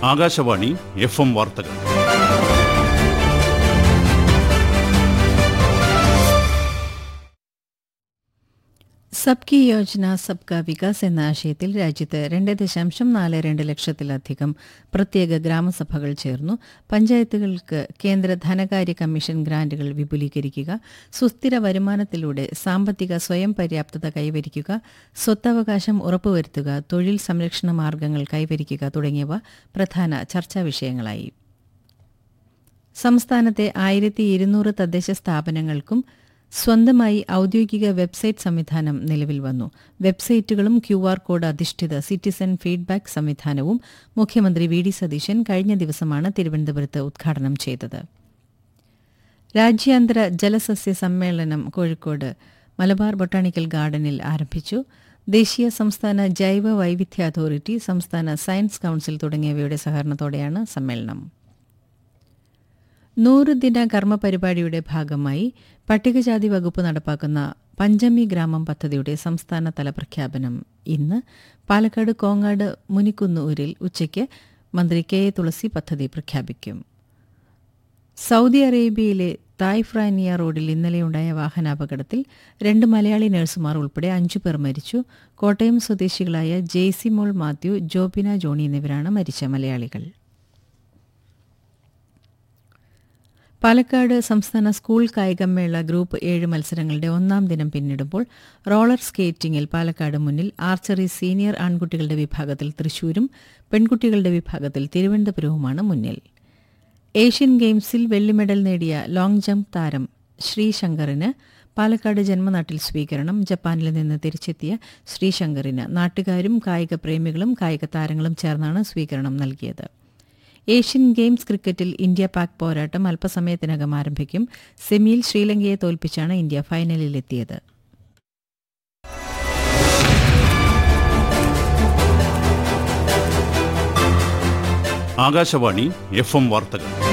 Akashvani F M വാർത്തകൾ സബ്കി യോജന സബ്കാ വികാസ് എന്ന ആശയത്തിൽ രാജ്യത്ത് രണ്ട് ദശാംശം നാല് രണ്ട് ലക്ഷത്തിലധികം പ്രത്യേക ഗ്രാമസഭകൾ ചേർന്നു പഞ്ചായത്തുകൾക്ക് കേന്ദ്ര ധനകാര്യ കമ്മീഷൻ ഗ്രാന്റുകൾ വിപുലീകരിക്കുക സുസ്ഥിര വരുമാനത്തിലൂടെ സാമ്പത്തിക സ്വയം പര്യാപ്തത കൈവരിക്കുക സ്വത്തവകാശം ഉറപ്പുവരുത്തുക തൊഴിൽ സംരക്ഷണ മാർഗങ്ങൾ കൈവരിക്കുക തുടങ്ങിയവ പ്രധാന ചർച്ചാ വിഷയങ്ങളായി സംസ്ഥാനത്തെ ആയിരത്തി ഇരുന്നൂറ് തദ്ദേശ സ്ഥാപനങ്ങൾക്കും സ്വന്തമായി ഔദ്യോഗിക വെബ്സൈറ്റ് സംവിധാനം നിലവിൽ വന്നു വെബ്സൈറ്റുകളും ക്യു ആർ കോഡ് അധിഷ്ഠിത സിറ്റിസൺ ഫീഡ്ബാക്ക് സംവിധാനവും മുഖ്യമന്ത്രി വി ഡി സതീശൻ കഴിഞ്ഞ ദിവസമാണ് തിരുവനന്തപുരത്ത് ഉദ്ഘാടനം ചെയ്തത് രാജ്യാന്തര ജലസസ്യ സമ്മേളനം കോഴിക്കോട് മലബാർ ബൊട്ടാണിക്കൽ ഗാർഡനിൽ ആരംഭിച്ചു ദേശീയ സംസ്ഥാന ജൈവ വൈവിധ്യ അതോറിറ്റി സംസ്ഥാന സയൻസ് കൌൺസിൽ തുടങ്ങിയവയുടെ സഹകരണത്തോടെയാണ് സമ്മേളനം നൂറ് ദിന കർമ്മ പരിപാടിയുടെ ഭാഗമായി പട്ടികജാതി വകുപ്പ് നടപ്പാക്കുന്ന പഞ്ചമി ഗ്രാമം പദ്ധതിയുടെ സംസ്ഥാനതല പ്രഖ്യാപനം ഇന്ന് പാലക്കാട് കോങ്ങാട് മുനിക്കുന്നൂരിൽ ഉച്ചയ്ക്ക് മന്ത്രി കെ എ തുളസി പദ്ധതി പ്രഖ്യാപിക്കും സൗദി അറേബ്യയിലെ തായ്ഫ്രാനിയ റോഡിൽ ഇന്നലെയുണ്ടായ വാഹനാപകടത്തിൽ രണ്ട് മലയാളി നഴ്സുമാർ ഉൾപ്പെടെ അഞ്ചു പേർ മരിച്ചു കോട്ടയം സ്വദേശികളായ ജെയ്സിമോൾ മാത്യു ജോബിന ജോണി എന്നിവരാണ് മരിച്ച മലയാളികൾ പാലക്കാട് സംസ്ഥാന സ്കൂൾ കായികമേള ഗ്രൂപ്പ് ഏഴ് മത്സരങ്ങളുടെ ഒന്നാം ദിനം പിന്നിടുമ്പോൾ റോളർ സ്കേറ്റിംഗിൽ പാലക്കാട് മുന്നിൽ ആർച്ചറി സീനിയർ ആൺകുട്ടികളുടെ വിഭാഗത്തിൽ തൃശൂരും പെൺകുട്ടികളുടെ വിഭാഗത്തിൽ തിരുവനന്തപുരവുമാണ് മുന്നിൽ ഏഷ്യൻ ഗെയിംസിൽ വെള്ളി മെഡൽ നേടിയ ലോങ് ജംപ് താരം ശ്രീശങ്കറിന് പാലക്കാട് ജന്മനാട്ടിൽ സ്വീകരണം ജപ്പാനിൽ നിന്ന് തിരിച്ചെത്തിയ ശ്രീശങ്കറിന് നാട്ടുകാരും കായിക പ്രേമികളും കായിക താരങ്ങളും ചേർന്നാണ് സ്വീകരണം നൽകിയത് ഏഷ്യൻ ഗെയിംസ് ക്രിക്കറ്റിൽ ഇന്ത്യ പാക് പോരാട്ടം അല്പസമയത്തിനകം ആരംഭിക്കും സെമിയിൽ ശ്രീലങ്കയെ തോൽപ്പിച്ചാണ് ഇന്ത്യ ഫൈനലിലെത്തിയത് ആകാശവാണി എഫ് എം വാർത്തകൾ